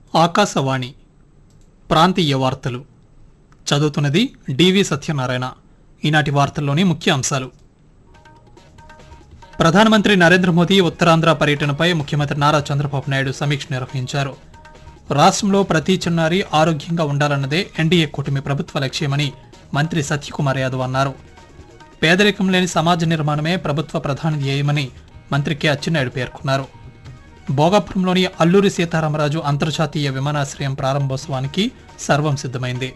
ఆకాశవాణి ప్రాంతీయ వార్తలు చదువుతున్నది డివి సత్యనారాయణ ఈనాటి వార్తల్లోని ముఖ్య అంశాలు ప్రధానమంత్రి నరేంద్ర మోదీ ఉత్తరాంధ్ర పర్యటనపై ముఖ్యమంత్రి నారా చంద్రబాబు నాయుడు సమీక్ష నిర్వహించారు రాష్ట్రంలో ప్రతి చిన్నారి ఆరోగ్యంగా ఉండాలన్నదే ఎన్డీఏ కూటమి ప్రభుత్వ లక్ష్యమని మంత్రి సత్యకుమార్ యాదవ్ అన్నారు పేదరికం లేని సమాజ నిర్మాణమే ప్రభుత్వ ప్రధాన ధ్యేయమని మంత్రి కె అచ్చెన్నాయుడు పేర్కొన్నారు భోగాపురంలోని అల్లూరి సీతారామరాజు అంతర్జాతీయ విమానాశ్రయం ప్రారంభోత్సవానికి సర్వం సిద్ధమైంది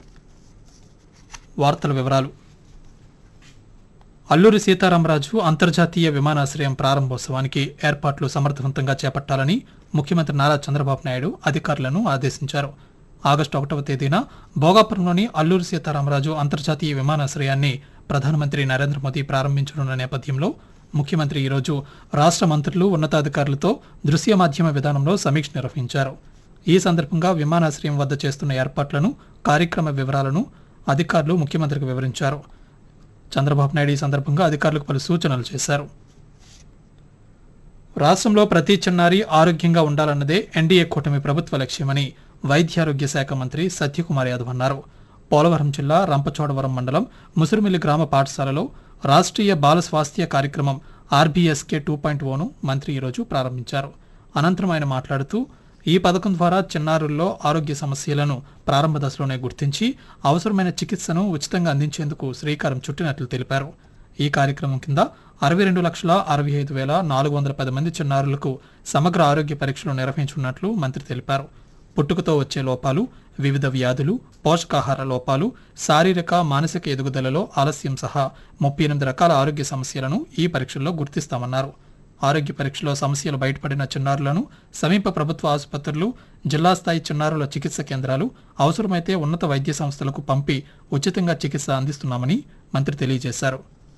వార్తల వివరాలు అల్లూరి సీతారామరాజు అంతర్జాతీయ విమానాశ్రయం ప్రారంభోత్సవానికి ఏర్పాట్లు సమర్థవంతంగా చేపట్టాలని ముఖ్యమంత్రి నారా చంద్రబాబు నాయుడు అధికారులను ఆదేశించారు ఆగస్టు ఒకటవ తేదీన భోగాపురంలోని అల్లూరి సీతారామరాజు అంతర్జాతీయ విమానాశ్రయాన్ని ప్రధానమంత్రి నరేంద్ర మోదీ ప్రారంభించనున్న నేపథ్యంలో ముఖ్యమంత్రి ఈరోజు రాష్ట్ర మంత్రులు ఉన్నతాధికారులతో దృశ్య మాధ్యమ విధానంలో సమీక్ష నిర్వహించారు ఈ సందర్భంగా విమానాశ్రయం వద్ద చేస్తున్న ఏర్పాట్లను కార్యక్రమ వివరాలను అధికారులు ముఖ్యమంత్రికి వివరించారు చంద్రబాబు నాయుడు ఈ సందర్భంగా అధికారులకు పలు సూచనలు చేశారు రాష్ట్రంలో ప్రతి చిన్నారి ఆరోగ్యంగా ఉండాలన్నదే ఎన్డీఏ కూటమి ప్రభుత్వ లక్ష్యమని వైద్యారోగ్య శాఖ మంత్రి సత్యకుమార్ యాదవ్ అన్నారు పోలవరం జిల్లా రంపచోడవరం మండలం ముసురుమిల్లి గ్రామ పాఠశాలలో రాష్ట్రీయ బాల స్వాస్థ్య కార్యక్రమం ఆర్బీఎస్కే టూ పాయింట్ ఓను మంత్రి ఈరోజు ప్రారంభించారు అనంతరం ఆయన మాట్లాడుతూ ఈ పథకం ద్వారా చిన్నారుల్లో ఆరోగ్య సమస్యలను ప్రారంభ దశలోనే గుర్తించి అవసరమైన చికిత్సను ఉచితంగా అందించేందుకు శ్రీకారం చుట్టినట్లు తెలిపారు ఈ కార్యక్రమం కింద అరవై రెండు లక్షల అరవై ఐదు వేల నాలుగు వందల పది మంది చిన్నారులకు సమగ్ర ఆరోగ్య పరీక్షలు నిర్వహించనున్నట్లు మంత్రి తెలిపారు పుట్టుకతో వచ్చే లోపాలు వివిధ వ్యాధులు పోషకాహార లోపాలు శారీరక మానసిక ఎదుగుదలలో ఆలస్యం సహా ముప్పై ఎనిమిది రకాల ఆరోగ్య సమస్యలను ఈ పరీక్షల్లో గుర్తిస్తామన్నారు ఆరోగ్య పరీక్షలో సమస్యలు బయటపడిన చిన్నారులను సమీప ప్రభుత్వ ఆసుపత్రులు జిల్లా స్థాయి చిన్నారుల చికిత్స కేంద్రాలు అవసరమైతే ఉన్నత వైద్య సంస్థలకు పంపి ఉచితంగా చికిత్స అందిస్తున్నామని మంత్రి తెలియజేశారు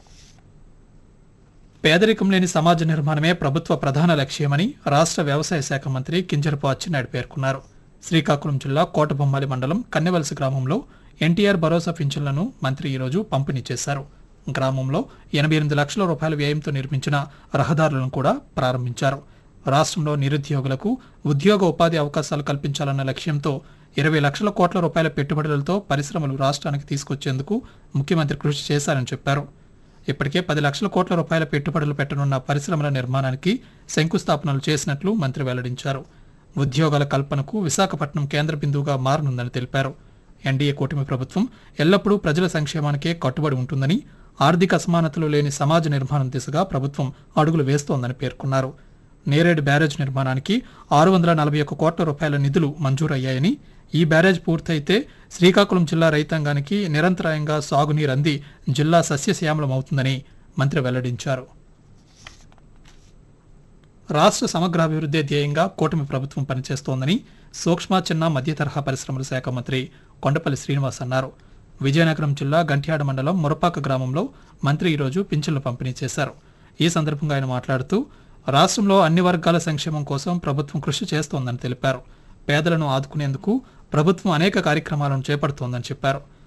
పేదరికం లేని సమాజ నిర్మాణమే ప్రభుత్వ ప్రధాన లక్ష్యమని రాష్ట్ర వ్యవసాయ శాఖ మంత్రి కింజరపు అచ్చెన్నాయుడు పేర్కొన్నారు శ్రీకాకుళం జిల్లా కోటబొమ్మాలి మండలం కన్నెవలస గ్రామంలో ఎన్టీఆర్ భరోసా పింఛన్లను మంత్రి ఈరోజు పంపిణీ చేశారు గ్రామంలో ఎనభై ఎనిమిది లక్షల రూపాయల వ్యయంతో నిర్మించిన రహదారులను కూడా ప్రారంభించారు రాష్ట్రంలో నిరుద్యోగులకు ఉద్యోగ ఉపాధి అవకాశాలు కల్పించాలన్న లక్ష్యంతో ఇరవై లక్షల కోట్ల రూపాయల పెట్టుబడులతో పరిశ్రమలు రాష్ట్రానికి తీసుకొచ్చేందుకు ముఖ్యమంత్రి కృషి చేశారని చెప్పారు ఇప్పటికే పది లక్షల కోట్ల రూపాయల పెట్టుబడులు పెట్టనున్న పరిశ్రమల నిర్మాణానికి శంకుస్థాపనలు చేసినట్లు మంత్రి వెల్లడించారు ఉద్యోగాల కల్పనకు విశాఖపట్నం కేంద్ర బిందువుగా మారనుందని తెలిపారు ఎన్డీఏ కూటమి ప్రభుత్వం ఎల్లప్పుడూ ప్రజల సంక్షేమానికే కట్టుబడి ఉంటుందని ఆర్థిక అసమానతలు లేని సమాజ నిర్మాణం దిశగా ప్రభుత్వం అడుగులు వేస్తోందని పేర్కొన్నారు నేరేడు బ్యారేజ్ నిర్మాణానికి ఆరు వందల నలభై ఒక్క కోట్ల రూపాయల నిధులు మంజూరయ్యాయని ఈ బ్యారేజ్ పూర్తయితే శ్రీకాకుళం జిల్లా రైతాంగానికి నిరంతరాయంగా సాగునీరు అంది జిల్లా సస్యశ్యామలమవుతుందని మంత్రి వెల్లడించారు రాష్ట్ర సమగ్రాభివృద్ధి ధ్యేయంగా కూటమి ప్రభుత్వం పనిచేస్తోందని సూక్ష్మ చిన్న మధ్య తరహా పరిశ్రమల శాఖ మంత్రి కొండపల్లి శ్రీనివాస్ అన్నారు విజయనగరం జిల్లా గంట్యాడ మండలం మురపాక గ్రామంలో మంత్రి ఈరోజు పింఛన్లు పంపిణీ చేశారు ఈ సందర్భంగా ఆయన మాట్లాడుతూ రాష్ట్రంలో అన్ని వర్గాల సంక్షేమం కోసం ప్రభుత్వం కృషి చేస్తోందని తెలిపారు పేదలను ఆదుకునేందుకు ప్రభుత్వం అనేక కార్యక్రమాలను చేపడుతోందని చెప్పారు